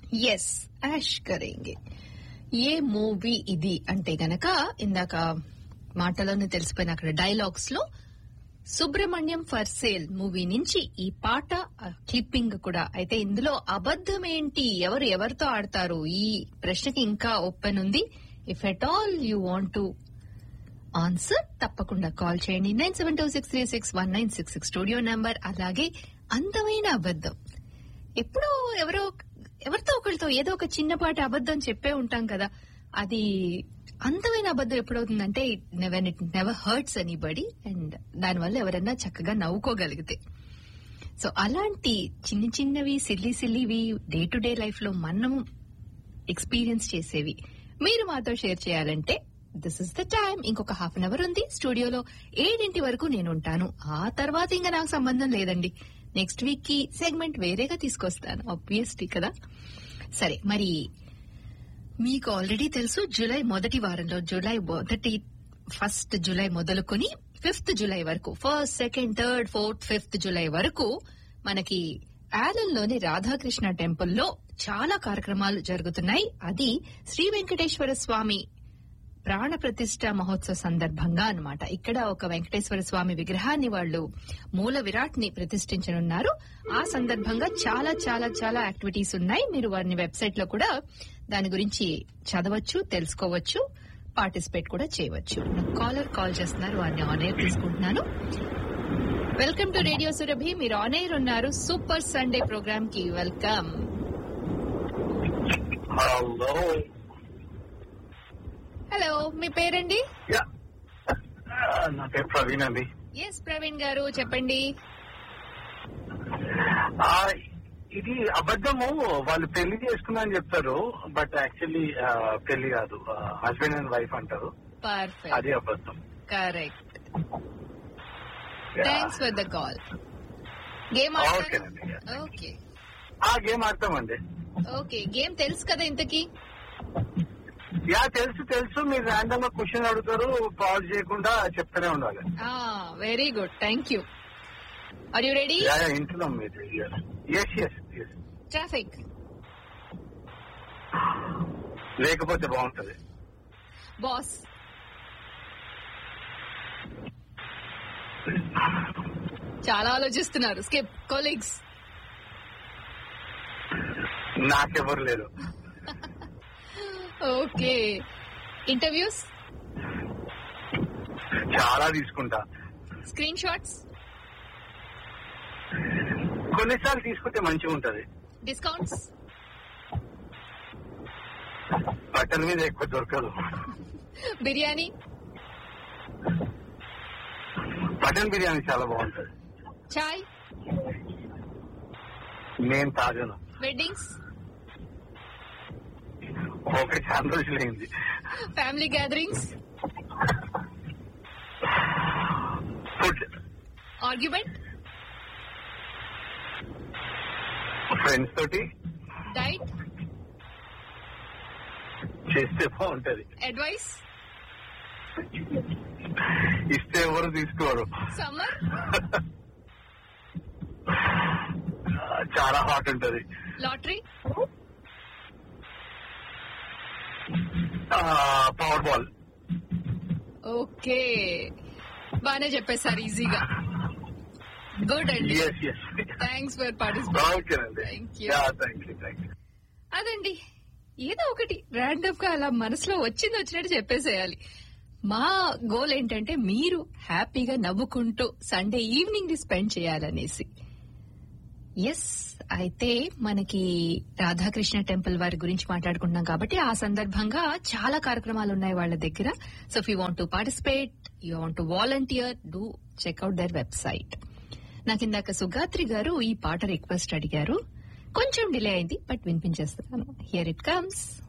Yes యాష్ కరేంగే ఏ మూవీ ఇది అంటే గనక ఇందాక మాటలోనే తెలిసిపోయిన అక్కడ డైలాగ్స్ లో సుబ్రహ్మణ్యం ఫర్ సేల్ మూవీ నుంచి ఈ పాట క్లిప్పింగ్ కూడా అయితే ఇందులో అబద్ధం ఏంటి ఎవరు ఎవరితో ఆడతారు ఈ ప్రశ్నకి ఇంకా ఓపెన్ ఉంది if at all you want to answer తప్పకుండా కాల్ చేయండి nine seven two six three six one nine six six studio number అలాగే అందమైన అబద్ధం ఎప్పుడో ఎవరో ఎవరితో ఒకరితో ఏదో ఒక చిన్నపాటి అబద్ధం చెప్పే ఉంటాం కదా అది అందమైన అబద్ధం ఎప్పుడవుతుందంటే when it never hurts anybody and దానివల్ల ఎవరైనా చక్కగా నవ్వుకోగలిగితే సో అలాంటి చిన్న చిన్నవి సిల్లి సిల్లివి డే టు డే లైఫ్ లో మనం ఎక్స్పీరియన్స్ చేసేవి మీరు మాతో షేర్ చేయాలంటే దిస్ ఇస్ ద టైం ఇంకొక హాఫ్ అన్ అవర్ ఉంది స్టూడియోలో ఏడింటి వరకు నేను ఉంటాను ఆ తర్వాత ఇంకా నాకు సంబంధం లేదండి నెక్స్ట్ వీక్ కి సెగ్మెంట్ వేరేగా తీసుకొస్తాను ఆబ్వియస్లీ కదా సరే మరి మీకు ఆల్రెడీ తెలుసు జూలై మొదటి వారంలో జూలై మొదటి ఫస్ట్ జూలై మొదలుకొని ఫిఫ్త్ జూలై వరకు first second third fourth fifth July వరకు మనకి లోని రాధాకృష్ణ టెంపుల్లో చాలా కార్యక్రమాలు జరుగుతున్నాయి అది శ్రీ వెంకటేశ్వర స్వామి ప్రాణ ప్రతిష్ట మహోత్సవ సందర్భంగా అన్నమాట ఇక్కడ ఒక వెంకటేశ్వర స్వామి విగ్రహాన్ని వాళ్ళు మూల విరాట్ ని ప్రతిష్ఠించనున్నారు ఆ సందర్భంగా చాలా చాలా చాలా యాక్టివిటీస్ ఉన్నాయి మీరు వారిని వెబ్సైట్ లో కూడా దాని గురించి చదవచ్చు తెలుసుకోవచ్చు పార్టిసిపేట్ కూడా చేయవచ్చు కాలర్ కాల్ చేస్తున్నారు వారిని ఆన్ ఎయిర్ తీసుకుంటున్నాను వెల్కమ్ టు రేడియో సురభి మీరు ఆన్ ఎయిర్ ఉన్నారు సూపర్ సండే ప్రోగ్రామ్ కి వెల్కమ్ హలో హలో మీ పేరండి యా నా పేరు ప్రవీణ్ అండి ఎస్ ప్రవీణ్ గారు చెప్పండి ఆ, ఇది అబద్ధము వాళ్ళు పెళ్లి చేసుకున్నా అని చెప్తారు బట్ యాక్చువల్లీ పెళ్లి కాదు హస్బెండ్ అండ్ వైఫ్ అంటారు పర్ఫెక్ట్ అది అబద్ధం correct Yeah. Thanks for the call game Okay అండి. ఓకే ఆ గేమ్ ఆడతామండి ఓకే గేమ్ తెలుసు కదా ఇంతకీ యా తెలుసు తెలుసు మీరు ర్యాండమ్ గా క్వశ్చన్ అడుగుతారు పాజ్ చేయకుండా చెప్తూనే ఉండాలి very good thank you are you ready yeah yeah, వింటున్నాం మీరు ఎస్ ఎస్ ఎస్ ట్రాఫిక్ లేకపోతే బాగుంటది బాస్ చాలా ఆలోచిస్తున్నారు స్కిప్ కొలీగ్స్ నాకెవరు లేరు ఓకే ఇంటర్వ్యూస్ చాలా తీసుకుంటా స్క్రీన్ షాట్స్ కొన్నిసార్లు తీసుకుంటే మంచిగా ఉంటది డిస్కౌంట్స్ బట్టల మీద ఎక్కువ దొరకదు బిర్యానీ మటన్ బిర్యానీ చాలా బాగుంటది చాయ్ నేను తాగాను వెడ్డింగ్స్ ఓకే చాలా రోజులైంది family gatherings food argument friends తోటి డైట్ చేస్తే బాగుంటది అడ్వైస్ ఇస్తే ఎవరు తీసుకోరు సమ్మర్ చాలా హాట్ ఉంటది లాటరీ పవర్ బాల్ ఓకే బానే చెప్పేశారు ఈజీగా గుడ్ అండి yes yes thanks for participate ఓకేనండి Thank you. Thank you thank you అదండి ఏదో ఒకటి ర్యాండమ్ గా అలా మనసులో వచ్చింది వచ్చినట్టు చెప్పేసేయాలి మా గోల్ ఏంటంటే మీరు హ్యాపీగా నవ్వుకుంటూ సండే ఈవినింగ్ ని స్పెండ్ చేయాలనేసి ఎస్ అయితే మనకి రాధాకృష్ణ టెంపుల్ వారి గురించి మాట్లాడుకుంటున్నాం కాబట్టి ఆ సందర్భంగా చాలా కార్యక్రమాలు ఉన్నాయి వాళ్ళ దగ్గర so if you want to participate you want to volunteer do check out their website నాకు ఇందాక సుగాత్రి గారు ఈ పాట రిక్వెస్ట్ అడిగారు కొంచెం డిలే అయింది బట్ వినిపించేస్తున్నాను హియర్ ఇట్ కమ్స్